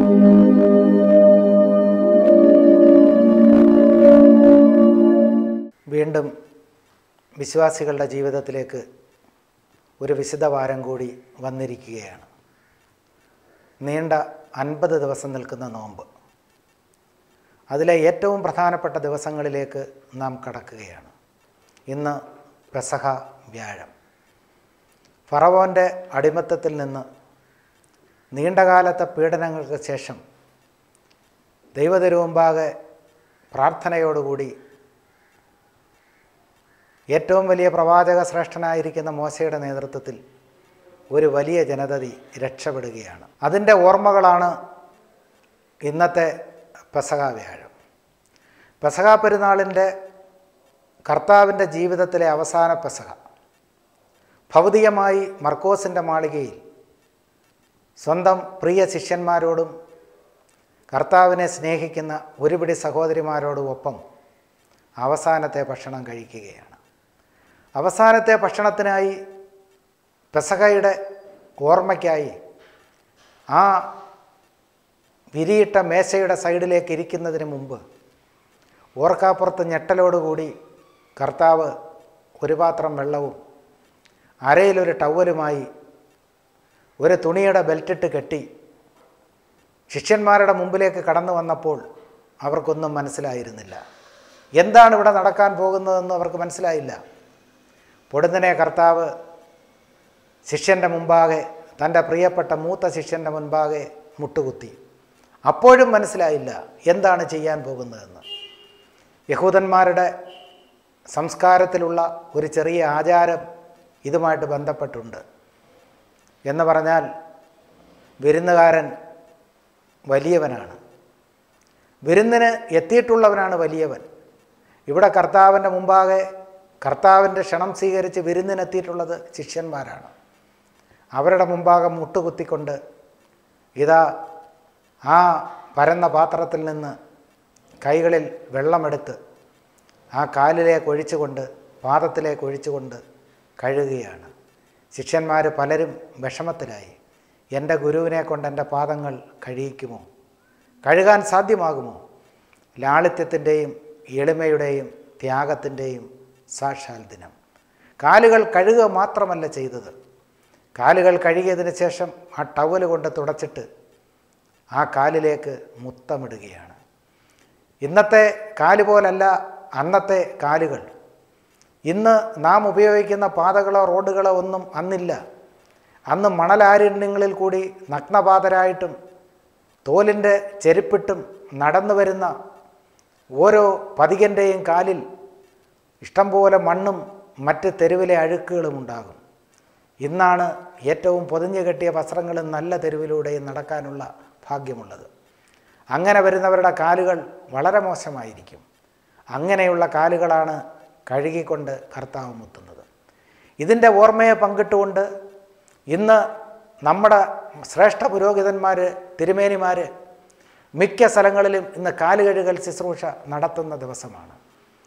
വീണ്ടും വിശ്വാസികളുടെ ജീവിതത്തിലേക്ക് ഒരു വിശുദ്ധ വാരം കൂടി വന്നിരിക്കുകയാണ് നീണ്ട അൻപത് ദിവസം നിൽക്കുന്ന നോമ്പ് അതിലെ ഏറ്റവും പ്രധാനപ്പെട്ട ദിവസങ്ങളിലേക്ക് നാം കടക്കുകയാണ് ഇന്ന് പെസഹ വ്യാഴം ഫറവോൻ്റെ അടിമത്തത്തിൽ നിന്ന് നീണ്ടകാലത്തെ പീഡനങ്ങൾക്ക് ശേഷം ദൈവതിരുമുമ്പാകെ പ്രാർത്ഥനയോടുകൂടി ഏറ്റവും വലിയ പ്രവാചക ശ്രേഷ്ഠനായിരിക്കുന്ന മോശയുടെ നേതൃത്വത്തിൽ ഒരു വലിയ ജനതതി രക്ഷപ്പെടുകയാണ് അതിൻ്റെ ഓർമ്മകളാണ് ഇന്നത്തെ പെസക വ്യാഴം പെസക പെരുന്നാളിൻ്റെ കർത്താവിൻ്റെ ജീവിതത്തിലെ അവസാന പെസക ഭൗതികമായി മർക്കോസിൻ്റെ മാളികയിൽ സ്വന്തം പ്രിയ ശിഷ്യന്മാരോടും കർത്താവിനെ സ്നേഹിക്കുന്ന ഒരുപിടി സഹോദരിമാരോടും ഒപ്പം അവസാനത്തെ ഭക്ഷണം കഴിക്കുകയാണ് അവസാനത്തെ ഭക്ഷണത്തിനായി പെസഹയുടെ ഓർമ്മയ്ക്കായി ആ വിരിയിട്ട മേശയുടെ സൈഡിലേക്ക് ഇരിക്കുന്നതിന് മുമ്പ് ഓർക്കാപ്പുറത്ത് ഞെട്ടലോടുകൂടി കർത്താവ് ഒരു പാത്രം വെള്ളവും അരയിലൊരു ടവലുമായി ഒരു തുണിയുടെ ബെൽറ്റിട്ട് കെട്ടി ശിഷ്യന്മാരുടെ മുമ്പിലേക്ക് കടന്നു വന്നപ്പോൾ അവർക്കൊന്നും മനസ്സിലായിരുന്നില്ല എന്താണ് ഇവിടെ നടക്കാൻ പോകുന്നതെന്ന് അവർക്ക് മനസ്സിലായില്ല പൊടുന്നനെ കർത്താവ് ശിഷ്യൻ്റെ മുമ്പാകെ തൻ്റെ പ്രിയപ്പെട്ട മൂത്ത ശിഷ്യൻ്റെ മുൻപാകെ മുട്ടുകുത്തി അപ്പോഴും മനസ്സിലായില്ല എന്താണ് ചെയ്യാൻ പോകുന്നതെന്ന് യഹൂദന്മാരുടെ സംസ്കാരത്തിലുള്ള ഒരു ചെറിയ ആചാരം ഇതുമായിട്ട് ബന്ധപ്പെട്ടുണ്ട് എന്ന് പറഞ്ഞാൽ വിരുന്നുകാരൻ വലിയവനാണ് വിരുന്നിന് എത്തിയിട്ടുള്ളവനാണ് വലിയവൻ ഇവിടെ കർത്താവിൻ്റെ മുമ്പാകെ കർത്താവിൻ്റെ ക്ഷണം സ്വീകരിച്ച് വിരുന്നിനെത്തിയിട്ടുള്ളത് ശിഷ്യന്മാരാണ് അവരുടെ മുമ്പാകെ മുട്ടുകുത്തിക്കൊണ്ട് ഇതാ ആ പരന്ന പാത്രത്തിൽ നിന്ന് കൈകളിൽ വെള്ളമെടുത്ത് ആ കാലിലേക്ക് ഒഴിച്ചുകൊണ്ട് പാദത്തിലേക്ക് ഒഴിച്ചുകൊണ്ട് കഴുകുകയാണ് ശിഷ്യന്മാർ പലരും വിഷമത്തിലായി എൻ്റെ ഗുരുവിനെ കൊണ്ട് എൻ്റെ പാദങ്ങൾ കഴിയിക്കുമോ കഴുകാൻ സാധ്യമാകുമോ ലാളിത്യത്തിൻ്റെയും എളിമയുടെയും ത്യാഗത്തിൻ്റെയും സാക്ഷാൽ ദിനം കാലുകൾ കഴുകുക മാത്രമല്ല ചെയ്തത് കാലുകൾ കഴുകിയതിന് ശേഷം ആ ടവല് കൊണ്ട് തുടച്ചിട്ട് ആ കാലിലേക്ക് മുത്തമിടുകയാണ് ഇന്നത്തെ കാല് പോലല്ല അന്നത്തെ കാലുകൾ ഇന്ന് നാം ഉപയോഗിക്കുന്ന പാതകളോ റോഡുകളോ ഒന്നും അന്നില്ല അന്ന് മണലാരണ്യങ്ങളിൽ കൂടി നഗ്നപാതരായിട്ടും തോലിൻ്റെ ചെരുപ്പിട്ടും നടന്നു വരുന്ന ഓരോ പതികൻ്റെയും കാലിൽ ഇഷ്ടംപോലെ മണ്ണും മറ്റ് തെരുവിലെ അഴുക്കുകളും ഉണ്ടാകും ഇന്നാണ് ഏറ്റവും പൊതിഞ്ഞു കെട്ടിയ വസ്ത്രങ്ങളും നല്ല തെരുവിലൂടെയും നടക്കാനുള്ള ഭാഗ്യമുള്ളത് അങ്ങനെ വരുന്നവരുടെ കാലുകൾ വളരെ മോശമായിരിക്കും അങ്ങനെയുള്ള കാലുകളാണ് കഴുകിക്കൊണ്ട് കർത്താവ് മുത്തുന്നത് ഇതിൻ്റെ ഓർമ്മയെ പങ്കിട്ടുകൊണ്ട് ഇന്ന് നമ്മുടെ ശ്രേഷ്ഠ പുരോഹിതന്മാർ തിരുമേനിമാർ മിക്ക സ്ഥലങ്ങളിലും ഇന്ന് കാലുകഴുകൽ ശുശ്രൂഷ നടത്തുന്ന ദിവസമാണ്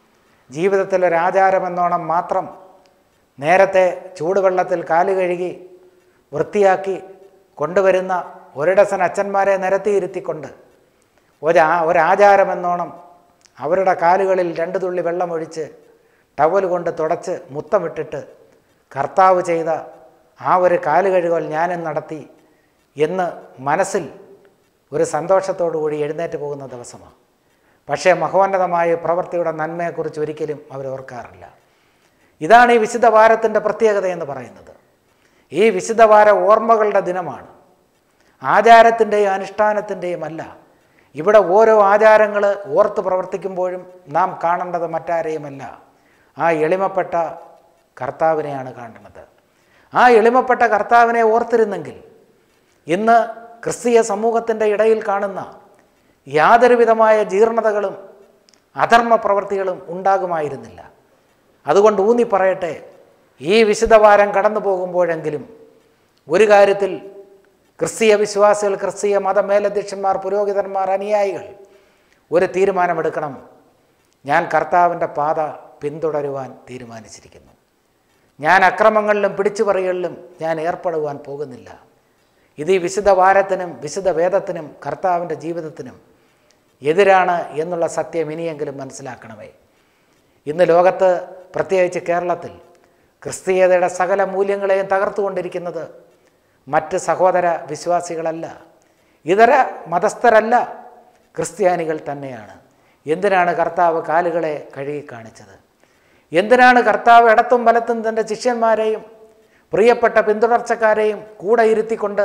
ജീവിതത്തിലൊരാചാരമെന്നോണം മാത്രം നേരത്തെ ചൂടുവെള്ളത്തിൽ കാല് കഴുകി വൃത്തിയാക്കി കൊണ്ടുവരുന്ന ഒരിടസൻ അച്ഛന്മാരെ നിരത്തിയിരുത്തിക്കൊണ്ട് ഒരാ ഒരാചാരമെന്നോണം അവരുടെ കാലുകളിൽ രണ്ട് തുള്ളി വെള്ളമൊഴിച്ച് ടവൽ കൊണ്ട് തുടച്ച് മുത്തമിട്ടിട്ട് കർത്താവ് ചെയ്ത ആ ഒരു കാല് കഴുകൽ ഞാനും നടത്തി എന്ന് മനസ്സിൽ ഒരു സന്തോഷത്തോടു കൂടി എഴുന്നേറ്റ് പോകുന്ന ദിവസമാണ് പക്ഷേ മഹോന്നതമായ പ്രവൃത്തിയുടെ നന്മയെക്കുറിച്ച് ഒരിക്കലും അവർ ഓർക്കാറില്ല ഇതാണ് ഈ വിശുദ്ധ വാരത്തിൻ്റെ പ്രത്യേകത എന്ന് പറയുന്നത് ഈ വിശുദ്ധ വാര ഓർമ്മകളുടെ ദിനമാണ് ആചാരത്തിൻ്റെയും അനുഷ്ഠാനത്തിൻ്റെയും അല്ല ഇവിടെ ഓരോ ആചാരങ്ങൾ ഓർത്ത് പ്രവർത്തിക്കുമ്പോഴും നാം കാണേണ്ടത് മറ്റാരെയുമല്ല ആ എളിമപ്പെട്ട കർത്താവിനെയാണ് കാണുന്നത് ആ എളിമപ്പെട്ട കർത്താവിനെ ഓർത്തിരുന്നെങ്കിൽ ഇന്ന് ക്രിസ്തീയ സമൂഹത്തിൻ്റെ ഇടയിൽ കാണുന്ന യാതൊരുവിധമായ ജീർണതകളും അധർമ്മ പ്രവൃത്തികളും ഉണ്ടാകുമായിരുന്നില്ല അതുകൊണ്ട് ഊന്നി പറയട്ടെ ഈ വിശുദ്ധവാരം കടന്നു പോകുമ്പോഴെങ്കിലും ഒരു കാര്യത്തിൽ ക്രിസ്തീയ വിശ്വാസികൾ ക്രിസ്തീയ മതമേലധ്യക്ഷന്മാർ പുരോഹിതന്മാർ അനുയായികൾ ഒരു തീരുമാനമെടുക്കണം ഞാൻ കർത്താവിൻ്റെ പാത പിന്തുടരുവാൻ തീരുമാനിച്ചിരിക്കുന്നു ഞാൻ അക്രമങ്ങളിലും പിടിച്ചുപറികളിലും ഞാൻ ഏർപ്പെടുവാൻ പോകുന്നില്ല ഇത് ഈ വിശുദ്ധ വാരത്തിനും വിശുദ്ധ വേദത്തിനും കർത്താവിൻ്റെ ജീവിതത്തിനും എതിരാണ് എന്നുള്ള സത്യം ഇനിയെങ്കിലും മനസ്സിലാക്കണമേ ഇന്ന് ലോകത്ത് പ്രത്യേകിച്ച് കേരളത്തിൽ ക്രിസ്തീയതയുടെ സകല മൂല്യങ്ങളെയും തകർത്തുകൊണ്ടിരിക്കുന്നത് മറ്റ് സഹോദര വിശ്വാസികളല്ല ഇതര മതസ്ഥരല്ല ക്രിസ്ത്യാനികൾ തന്നെയാണ് എന്തിനാണ് കർത്താവ് കാലുകളെ കഴുകി കാണിച്ചത് എന്തിനാണ് കർത്താവ് ഇടത്തും വലത്തും തൻ്റെ ശിഷ്യന്മാരെയും പ്രിയപ്പെട്ട പിന്തുടർച്ചക്കാരെയും കൂടെ ഇരുത്തിക്കൊണ്ട്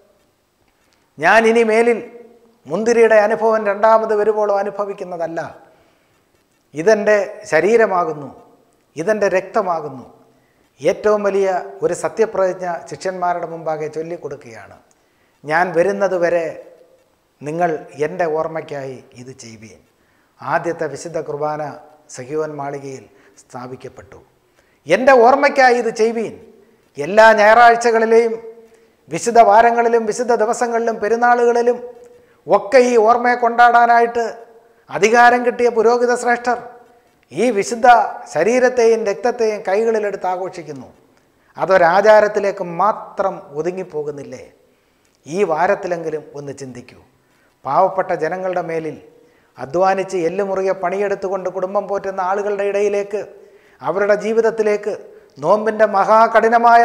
ഞാൻ ഇനി മേലിൽ മുന്തിരിയുടെ അനുഭവം രണ്ടാമത് വരുവോളം അനുഭവിക്കുന്നതല്ല ഇതെൻ്റെ ശരീരമാകുന്നു ഇതെൻ്റെ രക്തമാകുന്നു ഏറ്റവും വലിയ ഒരു സത്യപ്രതിജ്ഞ ശിഷ്യന്മാരുടെ മുമ്പാകെ ചൊല്ലിക്കൊടുക്കുകയാണ് ഞാൻ വരുന്നത് വരെ നിങ്ങൾ എൻ്റെ ഓർമ്മയ്ക്കായി ഇത് ചെയ്യുവീൻ ആദ്യത്തെ വിശുദ്ധ കുർബാന സഹിയോൻ മാളികയിൽ സ്ഥാപിക്കപ്പെട്ടു എൻ്റെ ഓർമ്മയ്ക്കായി ഇത് ചെയ്യുവീൻ എല്ലാ ഞായറാഴ്ചകളിലെയും വിശുദ്ധ വാരങ്ങളിലും വിശുദ്ധ ദിവസങ്ങളിലും പെരുന്നാളുകളിലും ഒക്കെ ഈ ഓർമ്മയെ കൊണ്ടാടാനായിട്ട് അധികാരം കിട്ടിയ പുരോഹിത ശ്രേഷ്ഠർ ഈ വിശുദ്ധ ശരീരത്തെയും രക്തത്തെയും കൈകളിലെടുത്ത് ആഘോഷിക്കുന്നു അതൊരാചാരത്തിലേക്ക് മാത്രം ഒതുങ്ങിപ്പോകുന്നില്ലേ ഈ വാരത്തിലെങ്കിലും ഒന്ന് ചിന്തിക്കൂ പാവപ്പെട്ട ജനങ്ങളുടെ മേലിൽ അധ്വാനിച്ച് എല്ലുമുറിയെ പണിയെടുത്തുകൊണ്ട് കുടുംബം പോറ്റുന്ന ആളുകളുടെ ഇടയിലേക്ക് അവരുടെ ജീവിതത്തിലേക്ക് നോമ്പിൻ്റെ മഹാകഠിനമായ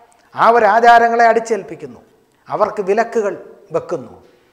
ആ ഒരു ആചാരങ്ങളെ അടിച്ചേൽപ്പിക്കുന്നു അവർക്ക് വിലക്കുകൾ വെക്കുന്നു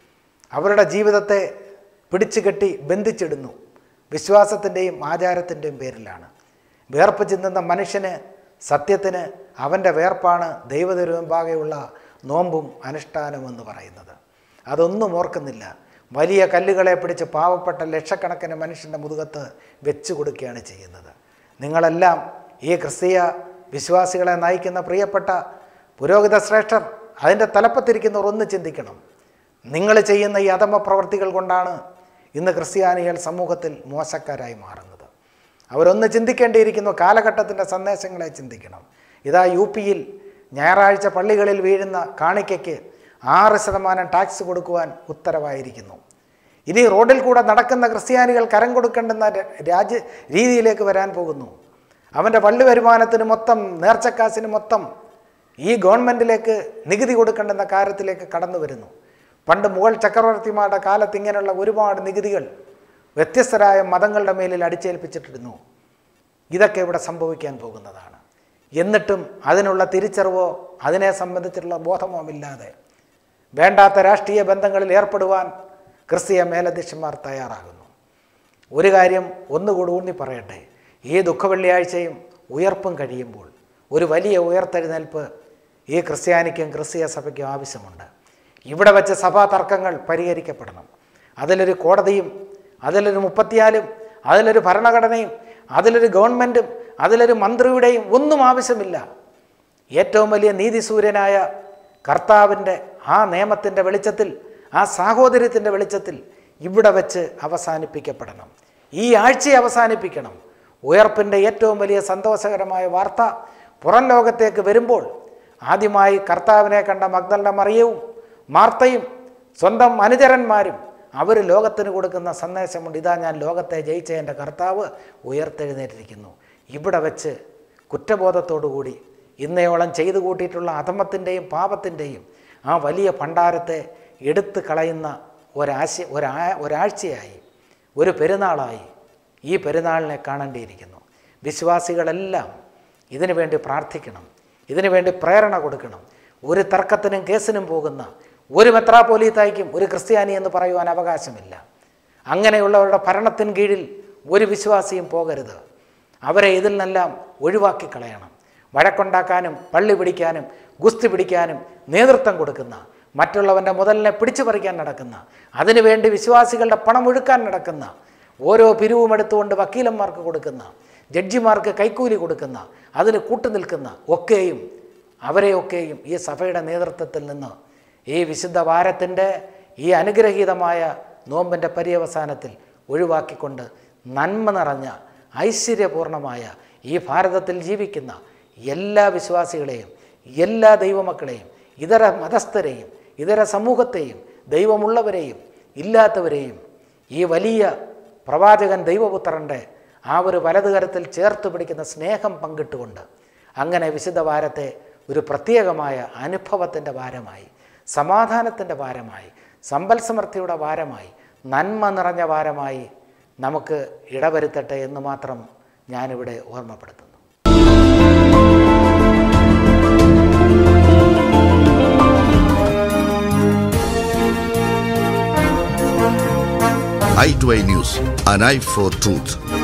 അവരുടെ ജീവിതത്തെ പിടിച്ചു കെട്ടി ബന്ധിച്ചിടുന്നു വിശ്വാസത്തിൻ്റെയും ആചാരത്തിൻ്റെയും പേരിലാണ് വേർപ്പ് ചിന്തുന്ന മനുഷ്യന് സത്യത്തിന് അവൻ്റെ വേർപ്പാണ് ദൈവതിരുമുമ്പാകെയുള്ള നോമ്പും അനുഷ്ഠാനവും എന്ന് പറയുന്നത് അതൊന്നും ഓർക്കുന്നില്ല വലിയ കല്ലുകളെ പിടിച്ച് പാവപ്പെട്ട ലക്ഷക്കണക്കിന് മനുഷ്യൻ്റെ മുതുകത്ത് വെച്ചു കൊടുക്കുകയാണ് ചെയ്യുന്നത് നിങ്ങളെല്ലാം ഈ ക്രിസ്തീയ വിശ്വാസികളെ നയിക്കുന്ന പ്രിയപ്പെട്ട പുരോഹിത ശ്രേഷ്ഠർ അതിൻ്റെ തലപ്പത്തിരിക്കുന്നവർ ഒന്ന് ചിന്തിക്കണം നിങ്ങൾ ചെയ്യുന്ന ഈ അധമ പ്രവർത്തികൾ കൊണ്ടാണ് ഇന്ന് ക്രിസ്ത്യാനികൾ സമൂഹത്തിൽ മോശക്കാരായി മാറുന്നത് അവരൊന്ന് ചിന്തിക്കേണ്ടിയിരിക്കുന്നു കാലഘട്ടത്തിൻ്റെ സന്ദേശങ്ങളെ ചിന്തിക്കണം ഇതാ യു പിയിൽ ഞായറാഴ്ച പള്ളികളിൽ വീഴുന്ന കാണിക്കയ്ക്ക് ആറ് ശതമാനം ടാക്സ് കൊടുക്കുവാൻ ഉത്തരവായിരിക്കുന്നു ഇനി റോഡിൽ കൂടെ നടക്കുന്ന ക്രിസ്ത്യാനികൾ കരം കൊടുക്കേണ്ടുന്ന ര- രാജ്യ രീതിയിലേക്ക് വരാൻ പോകുന്നു അവൻ്റെ പള്ളി വരുമാനത്തിന് മൊത്തം നേർച്ചക്കാശിന് മൊത്തം ഈ ഗവൺമെൻറ്റിലേക്ക് നികുതി കൊടുക്കേണ്ടുന്ന കാര്യത്തിലേക്ക് കടന്നു വരുന്നു പണ്ട് മുഗൾ ചക്രവർത്തിമാരുടെ കാലത്ത് ഇങ്ങനെയുള്ള ഒരുപാട് നികുതികൾ വ്യത്യസ്തരായ മതങ്ങളുടെ മേലിൽ അടിച്ചേൽപ്പിച്ചിട്ടിരുന്നു ഇതൊക്കെ ഇവിടെ സംഭവിക്കാൻ പോകുന്നതാണ് എന്നിട്ടും അതിനുള്ള തിരിച്ചറിവോ അതിനെ സംബന്ധിച്ചുള്ള ബോധമോ ഇല്ലാതെ വേണ്ടാത്ത രാഷ്ട്രീയ ബന്ധങ്ങളിൽ ഏർപ്പെടുവാൻ ക്രിസ്തീയ മേലധ്യക്ഷന്മാർ തയ്യാറാകുന്നു ഒരു കാര്യം ഒന്നുകൂടി ഊന്നി പറയട്ടെ ഈ ദുഃഖവെള്ളിയാഴ്ചയും ഉയർപ്പും കഴിയുമ്പോൾ ഒരു വലിയ ഉയർത്തെഴുന്നേൽപ്പ് ഈ ക്രിസ്ത്യാനിക്കും ക്രിസ്തീയ സഭയ്ക്കും ആവശ്യമുണ്ട് ഇവിടെ വെച്ച് സഭാ തർക്കങ്ങൾ പരിഹരിക്കപ്പെടണം അതിലൊരു കോടതിയും അതിലൊരു മുപ്പത്തിയാലും അതിലൊരു ഭരണഘടനയും അതിലൊരു ഗവൺമെൻറ്റും അതിലൊരു മന്ത്രിയുടെയും ഒന്നും ആവശ്യമില്ല ഏറ്റവും വലിയ നീതിസൂര്യനായ കർത്താവിൻ്റെ ആ നിയമത്തിൻ്റെ വെളിച്ചത്തിൽ ആ സാഹോദര്യത്തിൻ്റെ വെളിച്ചത്തിൽ ഇവിടെ വെച്ച് അവസാനിപ്പിക്കപ്പെടണം ഈ ആഴ്ച അവസാനിപ്പിക്കണം ഉയർപ്പിൻ്റെ ഏറ്റവും വലിയ സന്തോഷകരമായ വാർത്ത പുറം ലോകത്തേക്ക് വരുമ്പോൾ ആദ്യമായി കർത്താവിനെ കണ്ട മഗ്ദലിൻ്റെ മറിയവും മാർത്തയും സ്വന്തം അനുചരന്മാരും അവർ ലോകത്തിന് കൊടുക്കുന്ന സന്ദേശമുണ്ട് ഇതാ ഞാൻ ലോകത്തെ ജയിച്ച എൻ്റെ കർത്താവ് ഉയർത്തെഴുന്നേറ്റിരിക്കുന്നു ഇവിടെ വെച്ച് കുറ്റബോധത്തോടുകൂടി ഇന്നയോളം ചെയ്തു കൂട്ടിയിട്ടുള്ള അധമത്തിൻ്റെയും പാപത്തിൻ്റെയും ആ വലിയ ഭണ്ഡാരത്തെ എടുത്തു കളയുന്ന ഒരാശ ഒരാ ഒരാഴ്ചയായി ഒരു പെരുന്നാളായി ഈ പെരുന്നാളിനെ കാണേണ്ടിയിരിക്കുന്നു വിശ്വാസികളെല്ലാം ഇതിനു വേണ്ടി പ്രാർത്ഥിക്കണം ഇതിനു വേണ്ടി പ്രേരണ കൊടുക്കണം ഒരു തർക്കത്തിനും കേസിനും പോകുന്ന ഒരു മെത്രാപോലീത്തായ്ക്കും ഒരു ക്രിസ്ത്യാനി എന്ന് പറയുവാൻ അവകാശമില്ല അങ്ങനെയുള്ളവരുടെ ഭരണത്തിന് കീഴിൽ ഒരു വിശ്വാസിയും പോകരുത് അവരെ ഇതിൽ നിന്നെല്ലാം ഒഴിവാക്കി കളയണം വഴക്കുണ്ടാക്കാനും പള്ളി പിടിക്കാനും ഗുസ്തി പിടിക്കാനും നേതൃത്വം കൊടുക്കുന്ന മറ്റുള്ളവൻ്റെ മുതലിനെ പിടിച്ചു പറിക്കാൻ നടക്കുന്ന അതിനുവേണ്ടി വിശ്വാസികളുടെ പണം ഒഴുക്കാൻ നടക്കുന്ന ഓരോ പിരിവും എടുത്തുകൊണ്ട് വക്കീലന്മാർക്ക് കൊടുക്കുന്ന ജഡ്ജിമാർക്ക് കൈക്കൂലി കൊടുക്കുന്ന അതിന് കൂട്ടുനിൽക്കുന്ന ഒക്കെയും അവരെയൊക്കെയും ഈ സഭയുടെ നേതൃത്വത്തിൽ നിന്ന് ഈ വിശുദ്ധ വാരത്തിൻ്റെ ഈ അനുഗ്രഹീതമായ നോമ്പിൻ്റെ പര്യവസാനത്തിൽ ഒഴിവാക്കിക്കൊണ്ട് നന്മ നിറഞ്ഞ ഐശ്വര്യപൂർണമായ ഈ ഭാരതത്തിൽ ജീവിക്കുന്ന എല്ലാ വിശ്വാസികളെയും എല്ലാ ദൈവമക്കളെയും ഇതര മതസ്ഥരെയും ഇതര സമൂഹത്തെയും ദൈവമുള്ളവരെയും ഇല്ലാത്തവരെയും ഈ വലിയ പ്രവാചകൻ ദൈവപുത്രൻ്റെ ആ ഒരു വലതുകരത്തിൽ ചേർത്ത് പിടിക്കുന്ന സ്നേഹം പങ്കിട്ടുകൊണ്ട് അങ്ങനെ വിശുദ്ധ വാരത്തെ ഒരു പ്രത്യേകമായ അനുഭവത്തിൻ്റെ വാരമായി സമാധാനത്തിൻ്റെ വാരമായി സമ്പൽ സമൃദ്ധിയുടെ വാരമായി നന്മ നിറഞ്ഞ വാരമായി നമുക്ക് ഇടവരുത്തട്ടെ എന്ന് മാത്രം ഞാനിവിടെ ഓർമ്മപ്പെടുത്തുന്നു i2i News, an eye for truth.